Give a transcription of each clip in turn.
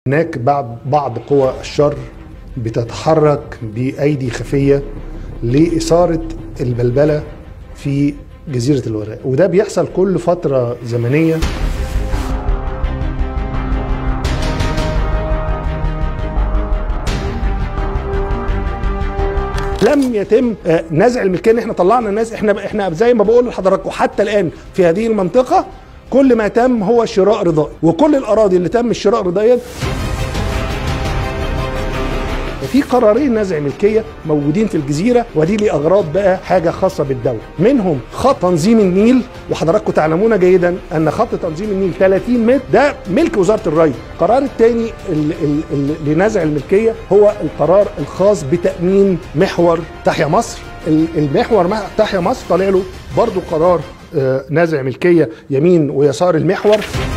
هناك بعض بعض قوى الشر بتتحرك بأيدي خفية لإثارة البلبلة في جزيرة الوراق وده بيحصل كل فترة زمنية لم يتم آه، نزع الملكيه إن احنا طلعنا الناس احنا احنا زي ما بقول لحضراتكم حتى الان في هذه المنطقه كل ما تم هو شراء رضائي وكل الاراضي اللي تم الشراء رضائيا في قرارين نزع ملكيه موجودين في الجزيره ودي لاغراض بقى حاجه خاصه بالدوله منهم خط تنظيم النيل وحضراتكم تعلمون جيدا ان خط تنظيم النيل 30 متر ده ملك وزاره الري القرار الثاني لنزع الملكيه هو القرار الخاص بتامين محور تحيا مصر ال- المحور مع- تحيا مصر طالع له برضو قرار آه، نزع ملكيه يمين ويسار المحور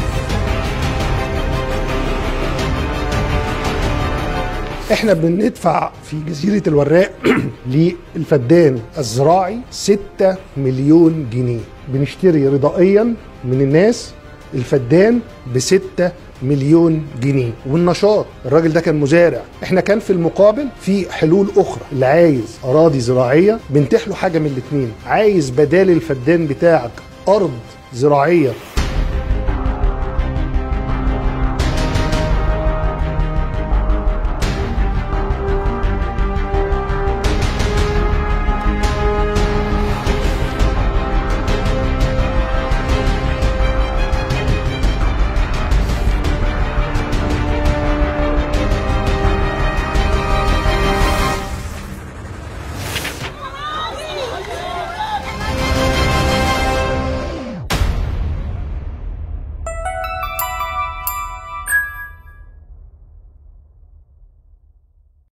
احنا بندفع في جزيرة الوراق للفدان الزراعي 6 مليون جنيه بنشتري رضائيا من الناس الفدان ب 6 مليون جنيه والنشاط الراجل ده كان مزارع احنا كان في المقابل في حلول اخرى اللي عايز اراضي زراعيه بنتيح له حاجه من الاثنين عايز بدال الفدان بتاعك ارض زراعيه